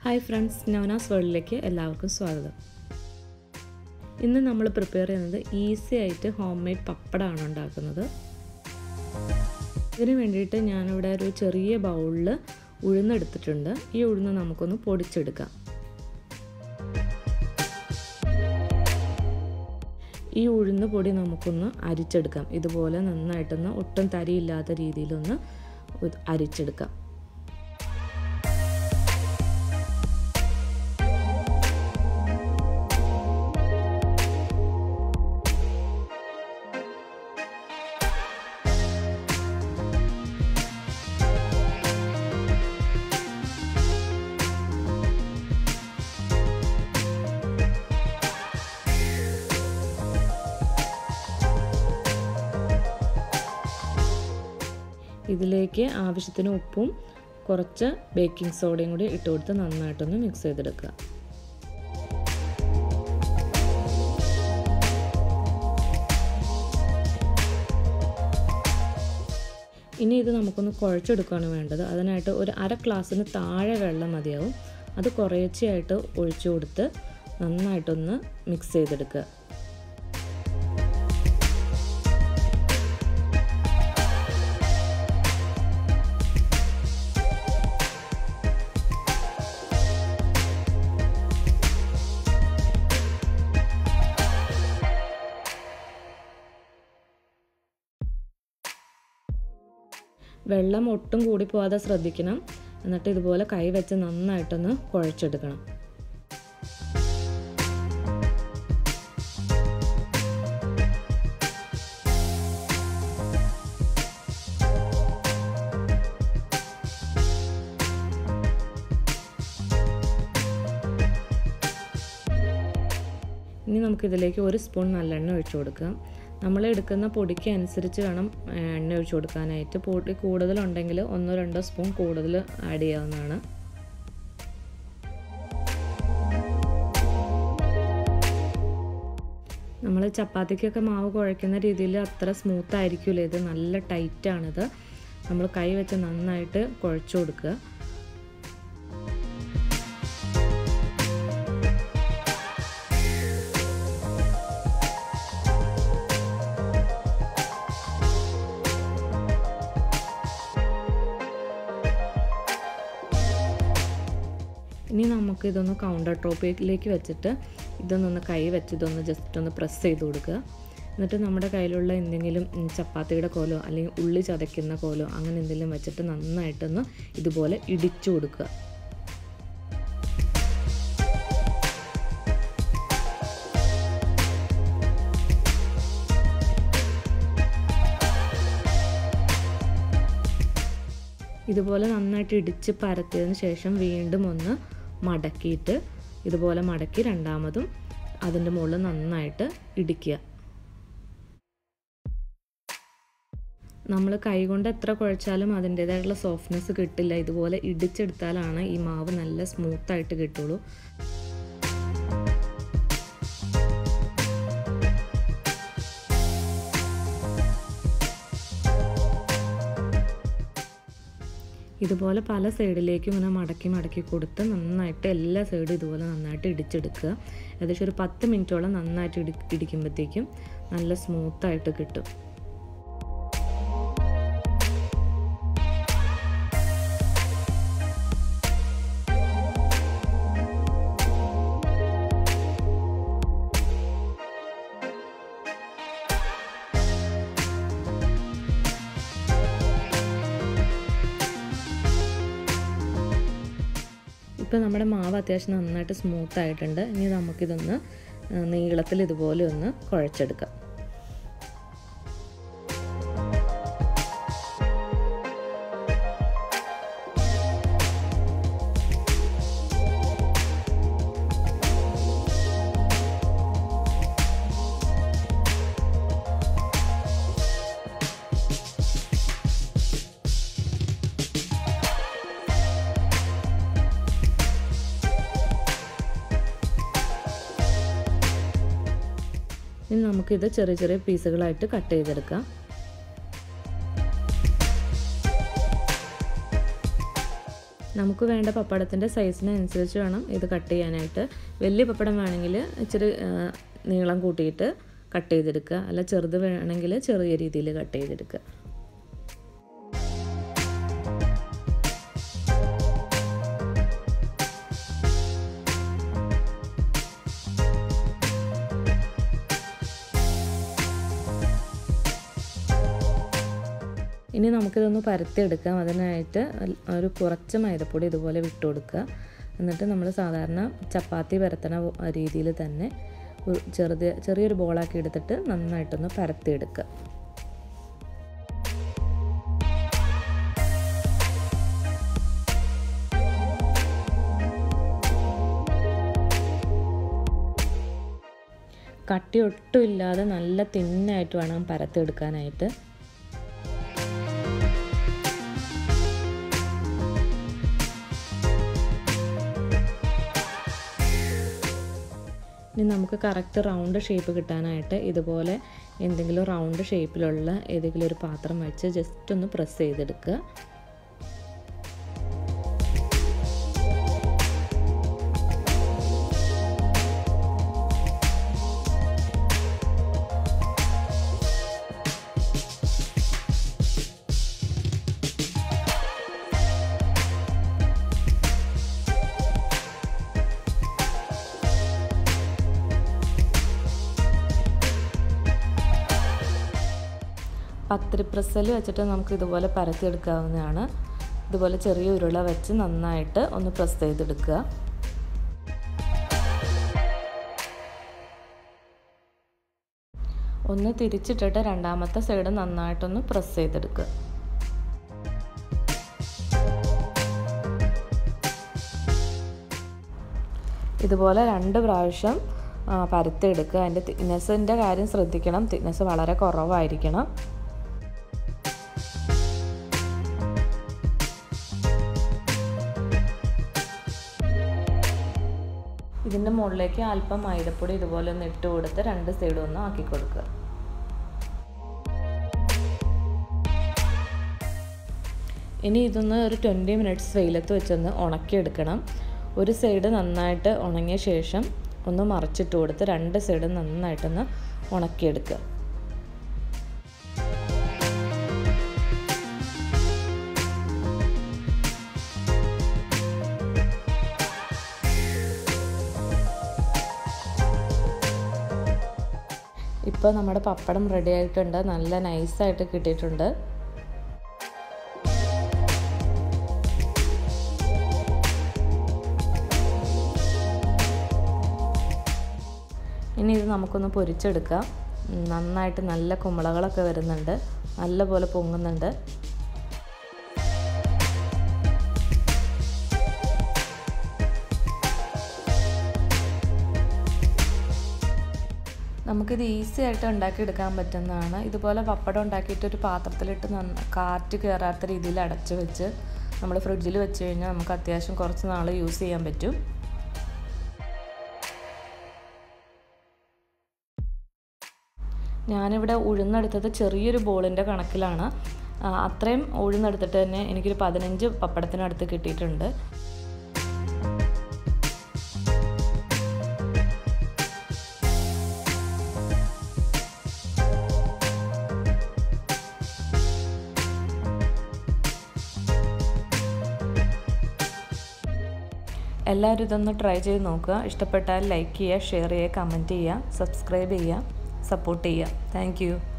hi friends നവനാസ് വേൾഡിലേക്ക് എല്ലാവർക്കും സ്വാഗതം ഇന്ന് നമ്മൾ പ്രിപ്പയർ ചെയ്യുന്നത് ഈസി ആയിട്ട് ഹോം മെയ്ഡ് പപ്പടമാണ് ഉണ്ടാക്കുന്നത് ഇതിന് വേണ്ടിയിട്ട് ഞാനിവിടെ ഒരു ചെറിയ ബൗളിൽ ഉഴുന്നെടുത്തിട്ടുണ്ട് ഈ ഉഴുന്ന് നമുക്കൊന്ന് പൊടിച്ചെടുക്കാം ഈ ഉഴുന്ന് പൊടി നമുക്കൊന്ന് അരിച്ചെടുക്കാം ഇതുപോലെ നന്നായിട്ടൊന്ന് ഒട്ടും തരിയില്ലാത്ത രീതിയിലൊന്ന് അരിച്ചെടുക്കാം ഇതിലേക്ക് ആവശ്യത്തിന് ഉപ്പും കുറച്ച് ബേക്കിംഗ് സോഡയും കൂടി ഇട്ട് കൊടുത്ത് നന്നായിട്ടൊന്ന് മിക്സ് ചെയ്തെടുക്കുക ഇനി ഇത് നമുക്കൊന്ന് കുഴച്ചെടുക്കുകയാണ് വേണ്ടത് അതിനായിട്ട് ഒരു അര ഗ്ലാസ്സിന് താഴെ വെള്ളം മതിയാവും അത് കുറേശ്ശെയായിട്ട് ഒഴിച്ചു കൊടുത്ത് നന്നായിട്ടൊന്ന് മിക്സ് ചെയ്തെടുക്കുക വെള്ളം ഒട്ടും കൂടി പോകാതെ ശ്രദ്ധിക്കണം എന്നിട്ട് ഇതുപോലെ കൈ വെച്ച് നന്നായിട്ടൊന്ന് കുഴച്ചെടുക്കണം ഇനി നമുക്കിതിലേക്ക് ഒരു സ്പൂൺ നല്ലെണ്ണ ഒഴിച്ചു കൊടുക്കാം നമ്മൾ എടുക്കുന്ന പൊടിക്ക് അനുസരിച്ച് വേണം എണ്ണ ഒഴിച്ചു കൊടുക്കാനായിട്ട് പൊടി കൂടുതലുണ്ടെങ്കിൽ ഒന്നോ രണ്ടോ സ്പൂൺ കൂടുതൽ ആഡ് ചെയ്യാവുന്നതാണ് നമ്മൾ ചപ്പാത്തിക്കൊക്കെ മാവ് കുഴയ്ക്കുന്ന രീതിയിൽ അത്ര സ്മൂത്ത് ആയിരിക്കില്ല ഇത് നല്ല ടൈറ്റാണിത് നമ്മൾ കൈ വെച്ച് നന്നായിട്ട് കുഴച്ചു കൊടുക്കുക ഇനി നമുക്ക് ഇതൊന്ന് കൗണ്ടർ ടോപ്പിലേക്ക് വെച്ചിട്ട് ഇതൊന്നൊന്ന് കൈ വെച്ച് ഇതൊന്ന് ജസ്റ്റ് ഒന്ന് പ്രസ് ചെയ്ത് കൊടുക്കുക എന്നിട്ട് നമ്മുടെ കയ്യിലുള്ള എന്തെങ്കിലും ചപ്പാത്തിയുടെ കോലോ അല്ലെങ്കിൽ ഉള്ളി ചതയ്ക്കുന്ന കോലോ അങ്ങനെ എന്തെങ്കിലും വെച്ചിട്ട് നന്നായിട്ടൊന്ന് ഇതുപോലെ ഇടിച്ചു കൊടുക്കുക ഇതുപോലെ നന്നായിട്ട് ഇടിച്ച് പരത്തിയതിന് ശേഷം വീണ്ടും ഒന്ന് മടക്കിയിട്ട് ഇതുപോലെ മടക്കി രണ്ടാമതും അതിൻ്റെ മുകളിൽ നന്നായിട്ട് ഇടിക്കുക നമ്മൾ കൈകൊണ്ട് എത്ര കുഴച്ചാലും അതിൻ്റേതായിട്ടുള്ള സോഫ്റ്റ്നെസ് കിട്ടില്ല ഇതുപോലെ ഇടിച്ചെടുത്താലാണ് ഈ മാവ് നല്ല സ്മൂത്തായിട്ട് കിട്ടുള്ളൂ ഇതുപോലെ പല സൈഡിലേക്കും ഇങ്ങനെ മടക്കി മടക്കി കൊടുത്ത് നന്നായിട്ട് എല്ലാ സൈഡും ഇതുപോലെ നന്നായിട്ട് ഇടിച്ചെടുക്കുക ഏകദേശം ഒരു പത്ത് മിനിറ്റോളം നന്നായിട്ട് ഇടി ഇടിക്കുമ്പോഴത്തേക്കും നല്ല സ്മൂത്തായിട്ട് കിട്ടും ഇപ്പോൾ നമ്മുടെ മാവ് അത്യാവശ്യം നന്നായിട്ട് സ്മൂത്ത് ആയിട്ടുണ്ട് ഇനി നമുക്കിതൊന്ന് നീളത്തിൽ ഇതുപോലെ ഒന്ന് കുഴച്ചെടുക്കാം ഇനി നമുക്കിത് ചെറിയ ചെറിയ പീസുകളായിട്ട് കട്ട് ചെയ്തെടുക്കാം നമുക്ക് വേണ്ട പപ്പടത്തിൻ്റെ സൈസിനനുസരിച്ച് വേണം ഇത് കട്ട് ചെയ്യാനായിട്ട് വലിയ പപ്പടം വേണമെങ്കിൽ ഇച്ചിരി നീളം കൂട്ടിയിട്ട് കട്ട് ചെയ്തെടുക്കുക അല്ല ചെറുത് വേണമെങ്കിൽ ചെറിയ രീതിയിൽ കട്ട് ചെയ്തെടുക്കുക ഇനി നമുക്കിതൊന്ന് പരത്തിയെടുക്കാം അതിനായിട്ട് ഒരു കുറച്ച് മൈദപ്പൊടി ഇതുപോലെ വിട്ടു കൊടുക്കുക എന്നിട്ട് നമ്മൾ സാധാരണ ചപ്പാത്തി പരത്തണ രീതിയിൽ തന്നെ ചെറുത് ചെറിയൊരു ബോളാക്കി എടുത്തിട്ട് നന്നായിട്ടൊന്ന് പരത്തിയെടുക്കുക കട്ടി ഒട്ടും ഇല്ലാതെ നല്ല തിന്നായിട്ട് വേണം പരത്തിയെടുക്കാനായിട്ട് ഇനി നമുക്ക് കറക്റ്റ് റൗണ്ട് ഷേപ്പ് കിട്ടാനായിട്ട് ഇതുപോലെ എന്തെങ്കിലും റൗണ്ട് ഷേപ്പിലുള്ള ഏതെങ്കിലും ഒരു പാത്രം വെച്ച് ജസ്റ്റ് ഒന്ന് പ്രസ് ചെയ്തെടുക്കുക പത്തിരി പ്രസ്സിൽ വെച്ചിട്ട് നമുക്ക് ഇതുപോലെ പരത്തിയെടുക്കാവുന്നതാണ് ഇതുപോലെ ചെറിയ ഉരുള വെച്ച് നന്നായിട്ട് ഒന്ന് പ്രസ് ചെയ്തെടുക്കുക ഒന്ന് തിരിച്ചിട്ടിട്ട് രണ്ടാമത്തെ സൈഡ് നന്നായിട്ടൊന്ന് പ്രസ് ചെയ്തെടുക്കുക ഇതുപോലെ രണ്ട് പ്രാവശ്യം പരത്തിയെടുക്കുക അതിൻ്റെ തിക്നെസ്സിൻ്റെ കാര്യം ശ്രദ്ധിക്കണം തിക്നെസ് വളരെ കുറവായിരിക്കണം ഇതിൻ്റെ മുകളിലേക്ക് അല്പം മൈദപ്പൊടി ഇതുപോലെ ഒന്ന് ഇട്ട് കൊടുത്ത് രണ്ട് സൈഡും ഒന്ന് ആക്കി കൊടുക്കുക ഇനി ഇതൊന്ന് ഒരു ട്വൻറ്റി മിനിറ്റ്സ് വെയിലത്ത് വെച്ചൊന്ന് ഉണക്കിയെടുക്കണം ഒരു സൈഡ് നന്നായിട്ട് ഉണങ്ങിയ ശേഷം ഒന്ന് മറിച്ചിട്ട് കൊടുത്ത് രണ്ട് സൈഡും നന്നായിട്ടൊന്ന് ഉണക്കിയെടുക്കുക ഇപ്പോൾ നമ്മുടെ പപ്പടം റെഡി ആയിട്ടുണ്ട് നല്ല നൈസായിട്ട് കിട്ടിയിട്ടുണ്ട് ഇനി ഇത് നമുക്കൊന്ന് പൊരിച്ചെടുക്കാം നന്നായിട്ട് നല്ല കുമ്പളകളൊക്കെ വരുന്നുണ്ട് നല്ലപോലെ പൊങ്ങുന്നുണ്ട് നമുക്കിത് ഈസി ആയിട്ട് ഉണ്ടാക്കിയെടുക്കാൻ പറ്റുന്നതാണ് ഇതുപോലെ പപ്പടം ഉണ്ടാക്കിയിട്ട് ഒരു പാത്രത്തിലിട്ട് നന്ന കാറ്റ് കയറാത്ത രീതിയിൽ അടച്ചു വെച്ച് നമ്മൾ ഫ്രിഡ്ജിൽ വെച്ച് കഴിഞ്ഞാൽ നമുക്ക് അത്യാവശ്യം കുറച്ച് നാൾ യൂസ് ചെയ്യാൻ പറ്റും ഞാനിവിടെ ഉഴുന്നെടുത്തത് ചെറിയൊരു ബോളിൻ്റെ കണക്കിലാണ് അത്രയും ഉഴുന്നെടുത്തിട്ട് തന്നെ എനിക്കൊരു പതിനഞ്ച് പപ്പടത്തിനടുത്ത് കിട്ടിയിട്ടുണ്ട് എല്ലാവരും ഇതൊന്ന് ട്രൈ ചെയ്ത് നോക്കുക ഇഷ്ടപ്പെട്ടാൽ ലൈക്ക് ചെയ്യുക ഷെയർ ചെയ്യുക കമൻറ്റ് ചെയ്യുക സബ്സ്ക്രൈബ് ചെയ്യുക സപ്പോർട്ട് ചെയ്യുക താങ്ക്